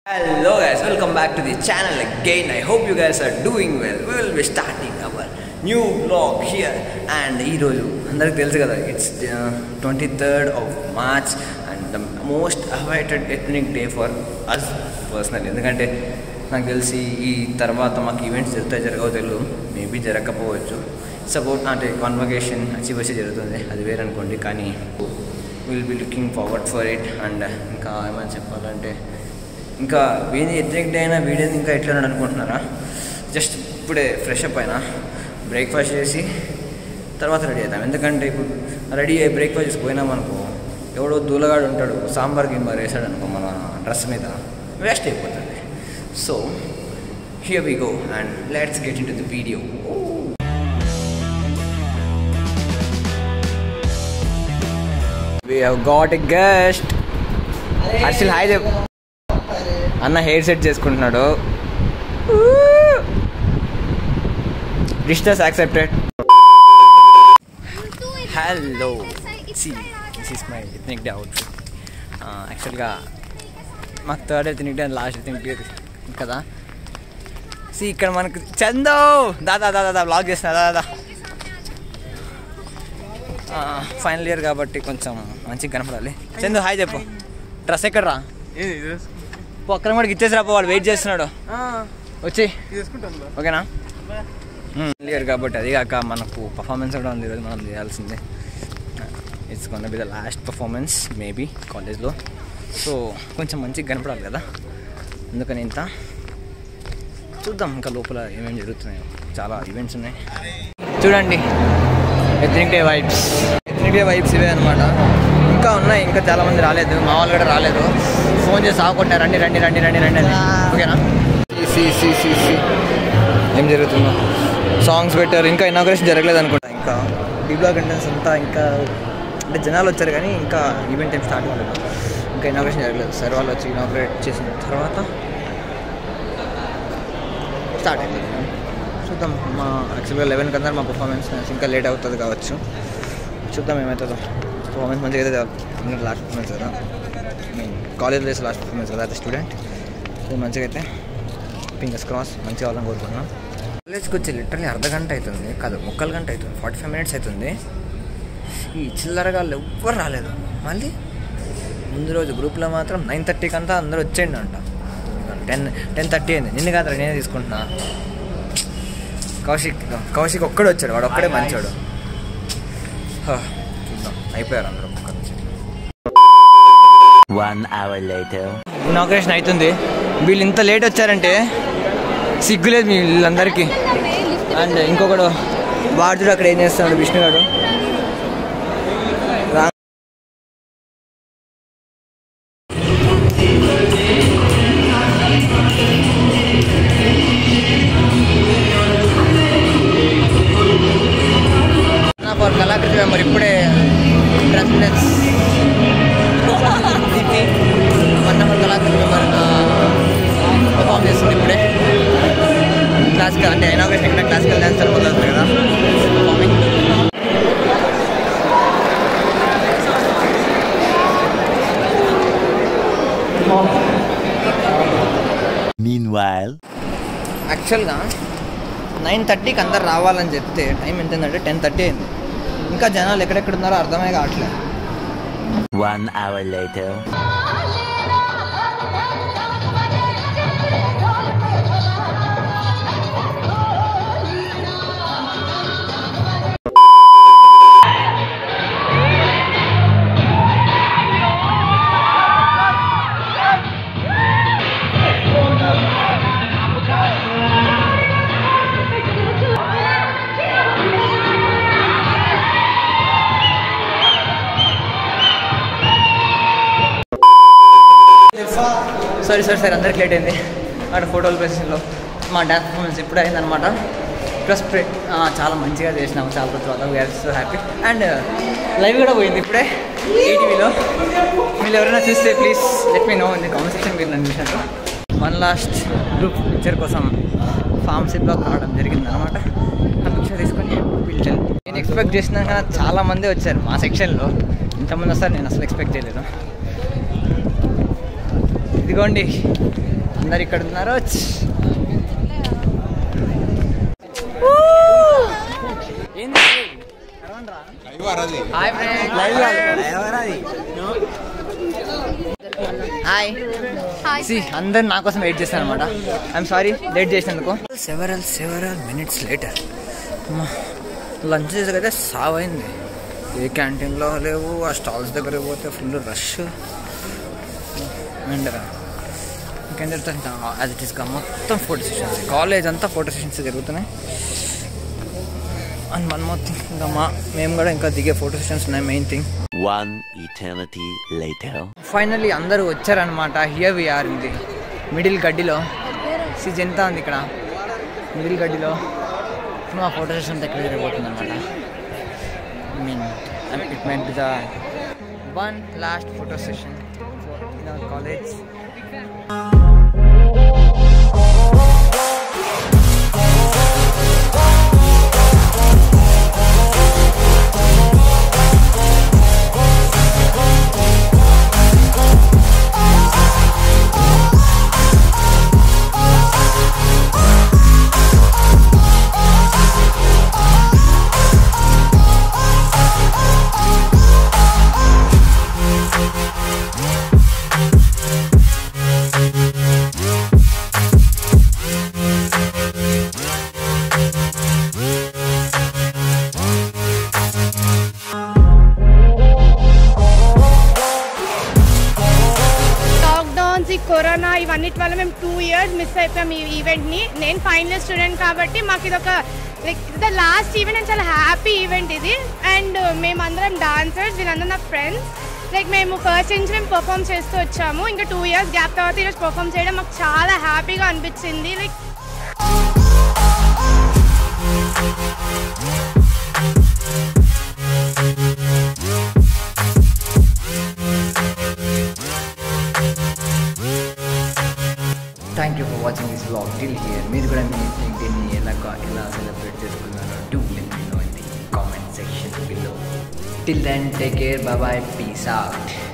Hello guys, welcome back to the channel again. I hope you guys are doing well. We will be starting our new vlog here and ఈరోజు అందరికి తెలుసు కదా it's twenty third of March and the most awaited ethnic day for us personal ఎందుకంటే నాకు తెలిసి ఈ తర్వాత మాకు ఈవెంట్స్ జరుగుతాయి జరగవో తెలియదు మేబీ జరగకపోవచ్చు సపోర్ట్ అంటే కాన్వకేషన్ అచీవ్ వచ్చి జరుగుతుంది అది వేరే అనుకోండి కానీ will be looking forward for it and ఇంకా ఏమైనా చెప్పాలంటే ఇంకా వీడి ఎథనిక్ డే అయినా వీడియోని ఇంకా ఎట్లా ఉన్నాడు అనుకుంటున్నారా జస్ట్ ఇప్పుడే ఫ్రెష్ అప్ అయినా బ్రేక్ఫాస్ట్ చేసి తర్వాత రెడీ అవుతాం ఎందుకంటే ఇప్పుడు రెడీ అయ్యి బ్రేక్ఫాస్ట్ చేసి పోయినామనుకో ఎవడో దూలగాడు ఉంటాడు సాంబార్ గింబార్ వేసాడు అనుకో మన డ్రెస్ మీద వేస్ట్ అయిపోతుంది so here we go and let's get into the video we have got a guest Harshil hi చెప్పు అన్న హెయిర్ సెట్ చేసుకుంటున్నాడు రిస్టర్స్ accepted hello see this is my ethnic day outfit యాక్చువల్గా మాకు third ethnic day last ethnic day కదా see ఇక్కడ మనకు చందో దాదా దాదా దాదా blog చేస్తున్నా దాదా ఫైనల్ ఇయర్ కాబట్టి కొంచెం మంచిగా కనపడాలి చందు హాయ్ చెప్పు డ్రెస్ ఎక్కడ రా పక్కన కూడా ఇచ్చేసి రాపో వాడు వెయిట్ చేస్తున్నాడు వచ్చి ఓకేనా క్లియర్ కాబట్టి అది కాక మనకు పర్ఫార్మెన్స్ కూడా ఉంది ఈరోజు మనం చేయాల్సిందే it's gonna be the last performance maybe కాలేజ్లో సో కొంచెం మంచిగా కనపడాలి కదా అందుకని ఇంత చూద్దాం ఇంకా లోపల ఏమేమి జరుగుతున్నాయో చాలా ఈవెంట్స్ ఉన్నాయి చూడండి ethnic day vibes ethnic day vibes ఇవే అనమాట ఇంకా ఉన్నాయి ఇంకా చాలా మంది రాలేదు మా వాళ్ళు కూడా రాలేదు ఫోన్ చేసి ఆకొట్టారు రండి రండి రండి రండి రండి అని ఓకేనా సి సి సి సి ఏం జరుగుతుందో సాంగ్స్ పెట్టారు ఇంకా ఇనాగ్రేషన్ జరగలేదు అనుకుంటా ఇంకా డి బ్లాక్ ఎంట్రన్స్ అంతా ఇంకా అంటే జనాలు వచ్చారు కానీ ఇంకా ఈవెంట్ ఏం స్టార్ట్ అవ్వలేదు ఇంకా ఇనాగ్రేషన్ జరగలేదు సార్ వాళ్ళు వచ్చి ఇనాగ్రేట్ చేసిన తర్వాత స్టార్ట్ అయింది చూద్దాం మా యాక్చువల్గా లెవెన్ కన్నా మా పర్ఫార్మెన్స్ ఇంకా లేట్ అవుతుంది కావచ్చు చూద్దాం ఏమవుతుందో పర్ఫార్మెన్స్ మంచిగా అయితే లాస్ట్ పర్ఫార్మెన్స్ కదా mean college days last performance కదా అది స్టూడెంట్ సో మంచిగా అయితే ఫింగర్స్ క్రాస్ మంచిగా వాళ్ళని కోరుకున్నాం కాలేజ్కి వచ్చి లిటరలీ అర్ధ గంట అవుతుంది కాదు ముక్కలు గంట అవుతుంది ఫార్టీ ఫైవ్ మినిట్స్ అవుతుంది ఈ చిల్లరగా వాళ్ళు ఎవ్వరు రాలేదు మళ్ళీ ముందు రోజు గ్రూప్లో మాత్రం నైన్ థర్టీకి అంతా అందరూ వచ్చేయండి అంట టెన్ టెన్ థర్టీ అయింది నిన్ను కాదు నేనే తీసుకుంటున్నా కౌశిక్ కౌశిక్ ఒక్కడే వచ్చాడు వాడు ఒక్కడే మంచాడు చూద్దాం అయిపోయారు అందరూ ఒక్క నుంచి One hour later. ఇనాగ్రేషన్ అవుతుంది వీళ్ళు ఇంత లేట్ వచ్చారంటే సిగ్గులేదు మీ వీళ్ళందరికీ అండ్ ఇంకొకడు వాడుతుడు అక్కడ ఏం చేస్తున్నాడు విష్ణుగాడు రా నా ఫర్ కళాకృతి మెంబర్ ఇప్పుడే ప్రెసిడెన్స్ దీన్ని one number Kalakriti member perform చేస్తుంది ఇప్పుడే క్లాసికల్ అంటే ఇనాగ్రేషన్ ఇక్కడ క్లాసికల్ డ్యాన్స్ జరుగుతుంది కదా పర్ఫార్మింగ్ Meanwhile, యాక్చువల్గా నైన్ థర్టీకి అందరు రావాలని చెప్తే టైం ఎంత అయిందంటే టెన్ థర్టీ అయింది ఇంకా జనాలు ఎక్కడెక్కడ ఉన్నారో అర్థమే కావట్లేదు one hour later. Sorry sorry sir అందరికి లేట్ అయింది అక్కడ ఫోటోల ప్రెసెషన్లో మా డ్యాన్స్ పర్ఫార్మెన్స్ ఇప్పుడు అయిందనమాట ప్లస్ చాలా మంచిగా చేసినాము చాలా రోజుల తర్వాత we're so happy and live కూడా పోయింది ఇప్పుడే ఈటీవీలో మీరు ఎవరైనా చూస్తే please let me know in the comment section మీరు నన్ను చూసినట్టు వన్ లాస్ట్ గ్రూప్ పిక్చర్ కోసం ఫార్మసీలోకి రావడం జరిగింది అనమాట ఆ పిక్చర్ తీసుకొని పిలిచాను నేను ఎక్స్పెక్ట్ చేసినా కానీ చాలా మంది వచ్చారు మా సెక్షన్లో ఇంతమంది వస్తారు నేను అసలు ఎక్స్పెక్ట్ చేయలేదు ఇదిగోండి అందరు ఇక్కడ ఉన్నారు హాయ్ హాయ్ సి అందరు నా కోసం వెయిట్ చేస్తాను అనమాట ఐఎమ్ సారీ లేట్ చేసినందుకు several several minutes later lunch చేసేకైతే సావైంది ఏ క్యాంటీన్లో లేవు ఆ స్టాల్స్ దగ్గర పోతే ఫుల్ రష్ అండ్ ఇంకేం జరుగుతుంది అది తీసుకు మొత్తం ఫోటో సెషన్స్ కాలేజ్ అంతా ఫోటో సెషన్స్ జరుగుతున్నాయి అండ్ మన మొత్తం ఇంకా మా మేము కూడా ఇంకా దిగే ఫోటో సెషన్స్ ఉన్నాయి main thing One eternity later. Finally అందరూ వచ్చారనమాట హియర్ వి ఆర్ ఇది మిడిల్ గడ్డిలో సి ఎంత ఉంది ఇక్కడ మిడిల్ గడ్డిలో మా ఫోటో సెషన్ దగ్గర జరగబోతుంది అనమాట I mean it meant the one last photo session in our college lockdowns ఈ కరోనా ఇవన్నిటి వల్ల మేము టూ ఇయర్స్ మిస్ అయిపోయాం ఈ ఈవెంట్ని నేను ఫైనల్ ఇయర్ స్టూడెంట్ కాబట్టి మాకు ఇది ఒక like the last event and చాలా హ్యాపీ ఈవెంట్ ఇది అండ్ మేమందరం డాన్సర్స్ వీళ్ళందరూ నా ఫ్రెండ్స్ లైక్ మేము ఫస్ట్ నుంచి మేము పర్ఫామ్ చేస్తూ వచ్చాము ఇంకా టూ ఇయర్స్ గ్యాప్ తర్వాత ఈరోజు పర్ఫామ్ చేయడం మాకు చాలా హ్యాపీగా అనిపించింది like thank you for watching this blog till here మీరు కూడా మీ దీన్ని ఎలాగా ఎలా సెలబ్రేట్ చేసుకున్నారో do let me know in the comment section below till then take care bye peace out